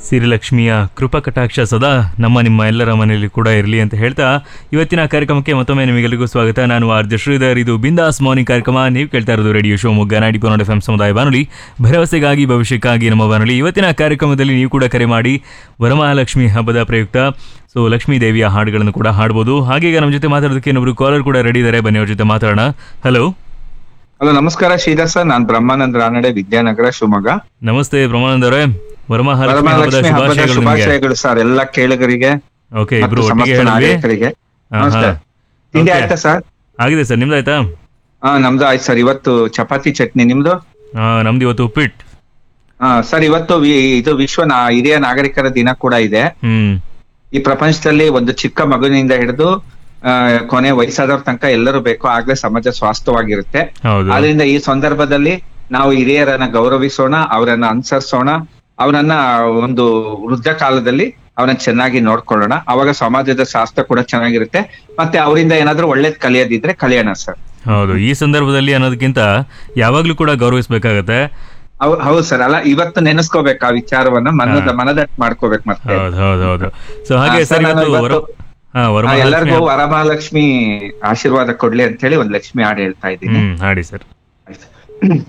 ಸಿರಿಲಕ್ಷ್ಮಿಯ ಕೃಪಾ ಕಟಾಕ್ಷ ಸದಾ ನಮ್ಮ ನಿಮ್ಮ ಎಲ್ಲರ ಮನೆಯಲ್ಲಿ ಕೂಡ ಇರಲಿ ಅಂತ ಹೇಳ್ತಾ ಇವತ್ತಿನ ಕಾರ್ಯಕ್ರಮಕ್ಕೆ ಮತ್ತೊಮ್ಮೆ ನಿಮಗೆಲ್ಲರಿಗೂ ಸ್ವಾಗತ ನಾನು ಆರ್ ಜೆ ಶ್ರೀಧರ್ ಇದು ಬಿಂದಾಸ್ ಮಾರ್ನಿಂಗ್ ಕಾರ್ಯಕ್ರಮ ನೀವು ಕೇಳ್ತಾ ಇರೋದು ರೇಡಿಯೋ ಶಿವಮೊಗ್ಗ ನಾಡಿ ಪೊನ್ನಡ ಎಫ್ ಸಮುದಾಯ ಬಾನುಲಿ ಭರವಸೆಗಾಗಿ ಭವಿಷ್ಯಕ್ಕಾಗಿ ನಮ್ಮ ಬಾನುಲಿ ಇವತ್ತಿನ ಕಾರ್ಯಕ್ರಮದಲ್ಲಿ ನೀವು ಕೂಡ ಕರೆ ಮಾಡಿ ವರಮಹಾಲಕ್ಷ್ಮಿ ಹಬ್ಬದ ಪ್ರಯುಕ್ತ ಸೊ ಲಕ್ಷ್ಮೀ ದೇವಿಯ ಹಾಡುಗಳನ್ನು ಕೂಡ ಹಾಡ್ಬೋದು ಹಾಗೆ ಈಗ ನಮ್ಮ ಜೊತೆ ಮಾತಾಡೋದಕ್ಕೆ ಇನ್ನೊಬ್ರು ಕಾಲರ್ ಕೂಡ ರೆಡಿ ಇದ್ದಾರೆ ಬನ್ನಿ ಅವ್ರ ಜೊತೆ ಮಾತಾಡೋಣ ಹಲೋ ಹಲೋ ನಮಸ್ಕಾರ ಶ್ರೀಧರ್ ಸರ್ ನಾನ್ ಬ್ರಹ್ಮಾನಂದ ರಾನಡೆ ವಿದ್ಯಾನಗರ ಶಿವಮೊಗ್ಗ ನಮಸ್ತೆ ಬ್ರಹ್ಮಾನಂದ್ ಅವರೇ ವರಮಹಾಲಕ್ಷ್ಮಿ ಹಬ್ಬದ ವರಮಹಾಲಕ್ಷ್ಮಿ ಹಬ್ಬದ ಶುಭಾಶಯಗಳು ನಿಮಗೆ ಶುಭಾಶಯಗಳು ಸರ್ ಎಲ್ಲ ಕೇಳುಗರಿಗೆ ಓಕೆ ಮತ್ತು ಇಬ್ರು ಒಟ್ಟಿಗೆ ಸಮಸ್ತ ಹೇಳಿದ್ವಿ ನಾಗರಿಕರಿಗೆ ಹಾ, ನಮಸ್ತೆ ಹಾ. ತಿಂಡಿ Okay. ಆಯ್ತಾ ಸರ್ ಆಗಿದೆ ಸರ್ ನಿಮ್ದಾಯ್ತಾ ಹಾ ನಮ್ದು ಆಯ್ತು ಸರ್ ಇವತ್ತು ಚಪಾತಿ ಚಟ್ನಿ ನಿಮ್ದು ಆ, ನಮ್ದು ಇವತ್ತು ಉಪ್ಪಿಟ್ಟು ಹಾ ಸರ್ ಇವತ್ತು ವಿ- ಇದು ವಿಶ್ವ ನಾ- ಹಿರಿಯ ನಾಗರಿಕರ ದಿನ ಕೂಡ ಇದೆ ಹ್ಮ್ ಈ ಪ್ರಪಂಚದಲ್ಲಿ ಒಂದು ಚಿಕ್ಕ ಮಗುವಿನಿಂದ ಹಿಡಿದು ಆ, ಕೊನೆ ವಯಸ್ಸಾದವ್ರ ತನಕ ಎಲ್ಲರೂ ಬೇಕು ಆಗ್ಲೇ ಸಮಾಜ ಸ್ವಾಸ್ಥ್ಯವಾಗಿರುತ್ತೆ ಹೌದು ಆದ್ರಿಂದ ಈ ಸಂದರ್ಭದಲ್ಲಿ ನಾವು ಹಿರಿಯರನ್ನ ಗೌರವಿಸೋಣ ಅವರನ್ನ ಅನುಸರಿಸೋಣ ಅವರನ್ನ ಒಂದು ವೃದ್ಧ ಕಾಲದಲ್ಲಿ ಅವರನ್ನ ಚೆನ್ನಾಗಿ ನೋಡ್ಕೊಳ್ಳೋಣ ಅವಾಗ ಸಮಾಜದ ಶಾಸ್ತ್ರ ಕೂಡ ಚೆನ್ನಾಗಿರುತ್ತೆ ಮತ್ತೆ ಅವರಿಂದ ಏನಾದ್ರೂ ಒಳ್ಳೇದ್ ಕಲಿಯೋದಿದ್ರೆ ಕಲಿಯೋಣ ಸರ್ ಹೌದು ಈ ಸಂದರ್ಭದಲ್ಲಿ ಅನ್ನೋದಕ್ಕಿಂತ ಯಾವಾಗ್ಲೂ ಕೂಡ ಗೌರವಿಸ್ಬೇಕಾಗತ್ತೆ ಹೌ- ಹೌದು ಸರ್ ಅಲ್ಲ ಇವತ್ತು ನೆನೆಸ್ಕೋಬೇಕು ಆ ವಿಚಾರವನ್ನ ಮನದ ಮನದಟ್ಟು ಮಾಡ್ಕೋಬೇಕು ಮತ್ತೆ ಹೌದು ಹೌದು ಹೌದು ಸೊ ಹಾಗೆ ಹಾ, ಸರ್ ಸರ್, ನಾನು ಇವತ್ತು ವರ ಇವತ್ತು- ಹಾ ಆ, ವರಮಹಾಲಕ್ಷ್ಮಿ ಎಲ್ಲರಿಗೂ ಹಬ್ಬ- ವರಮಹಾಲಕ್ಷ್ಮಿ ಆಶೀರ್ವಾದ ಕೊಡ್ಲಿ ಅಂತ ಹೇಳಿ ಒಂದ್ ಲಕ್ಷ್ಮಿ ಹಾಡು ಹೇಳ್ತಾ ಇದ್ದೀನಿ ಹ್ಮ್ ಹಾಡಿ ಸರ್ ಆಯ್ತು.